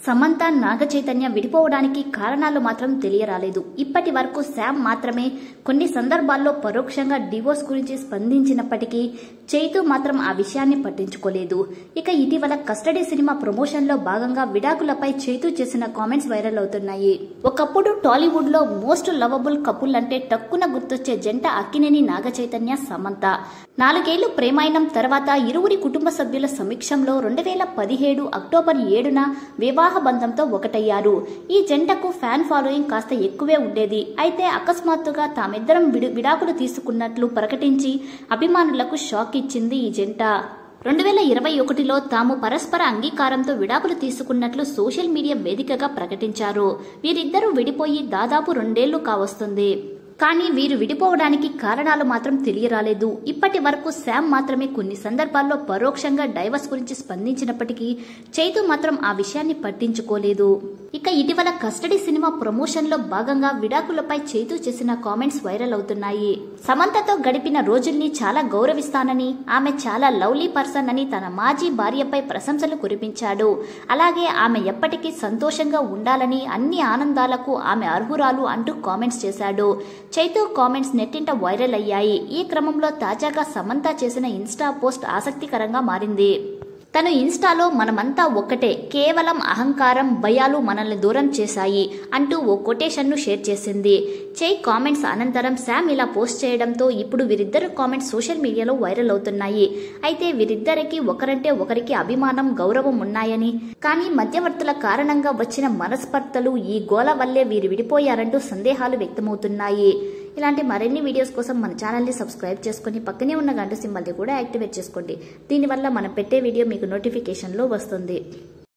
సమంత నాగ చైతన్య విడిపోవడానికి కారణాలు మాత్రం తెలియరాలేదు ఇప్పటి వరకు శామ్ మాత్రమే కొన్ని సందర్భాల్లో పరోక్షంగా డివోర్స్ గురించి స్పందించినప్పటికీ చైతు మాత్రం ఆ విషయాన్ని పట్టించుకోలేదు ఇక ఇటీవల కస్టడీ సినిమా ప్రమోషన్ లో భాగంగా విడాకులపై చైతు చేసిన కామెంట్స్ వైరల్ అవుతున్నాయి ఒకప్పుడు టాలీవుడ్ లో మోస్ట్ లవబుల్ కపుల్ అంటే టక్కున గుర్తొచ్చే జంట అక్కినేని నాగ చైతన్య సమంత నాలుగేళ్లు ప్రేమాయణం తర్వాత ఇరువురి కుటుంబ సభ్యుల సమీక్షంలో రెండు వేల పదిహేడు అక్టోబర్ ఏడున వివాహ బంధంతో ఒకటయ్యారు ఈ జంటకు ఫ్యాన్ ఫాలోయింగ్ కాస్త ఎక్కువే ఉండేది అయితే అకస్మాత్తుగా తామిద్దరం విడు విడాకులు తీసుకున్నట్లు ప్రకటించి అభిమానులకు షాక్ ఇచ్చింది ఈ జంట రెండు వేల ఇరవై ఒకటిలో తాము పరస్పర అంగీకారంతో విడాకులు తీసుకున్నట్లు సోషల్ మీడియా వేదికగా ప్రకటించారు వీరిద్దరూ విడిపోయి దాదాపు రెండేళ్లు కావస్తుంది కానీ వీరు విడిపోవడానికి కారణాలు మాత్రం తెలియరాలేదు ఇప్పటి వరకు శామ్ మాత్రమే కొన్ని సందర్భాల్లో పరోక్షంగా డైవర్స్ గురించి స్పందించినప్పటికీ చైతు మాత్రం ఆ విషయాన్ని పట్టించుకోలేదు ఇక ఇటీవల కస్టడీ సినిమా ప్రమోషన్ లో భాగంగా విడాకులపై చైతు చేసిన కామెంట్స్ వైరల్ అవుతున్నాయి సమంతతో గడిపిన రోజుల్ని చాలా గౌరవిస్తానని ఆమె చాలా లవ్లీ పర్సన్ అని తన మాజీ భార్యపై ప్రశంసలు కురిపించాడు అలాగే ఆమె ఎప్పటికీ సంతోషంగా ఉండాలని అన్ని ఆనందాలకు ఆమె అర్హురాలు అంటూ కామెంట్స్ చేశాడు చైతు కామెంట్స్ నెట్టింట వైరల్ అయ్యాయి ఈ క్రమంలో తాజాగా సమంత చేసిన ఇన్స్టా పోస్ట్ ఆసక్తికరంగా మారింది తను ఇన్స్టాలో మనమంతా ఒక్కటే కేవలం అహంకారం భయాలు మనల్ని దూరం చేశాయి అంటూ ఓ కొటేషన్ను షేర్ చేసింది చై కామెంట్స్ అనంతరం శామ్ ఇలా పోస్ట్ చేయడంతో ఇప్పుడు వీరిద్దరు కామెంట్స్ సోషల్ మీడియాలో వైరల్ అవుతున్నాయి అయితే వీరిద్దరికి ఒకరంటే ఒకరికి అభిమానం గౌరవం ఉన్నాయని కానీ మధ్యవర్తుల కారణంగా వచ్చిన మనస్పర్ధలు ఈ గోల వల్లే వీరు విడిపోయారంటూ సందేహాలు వ్యక్తమవుతున్నాయి ఇలాంటి మరిన్ని వీడియోస్ కోసం మన ఛానల్ని సబ్స్క్రైబ్ చేసుకుని పక్కనే ఉన్న గంట సింబల్ని కూడా యాక్టివేట్ చేసుకోండి దీనివల్ల మనం పెట్టే వీడియో మీకు నోటిఫికేషన్లో వస్తుంది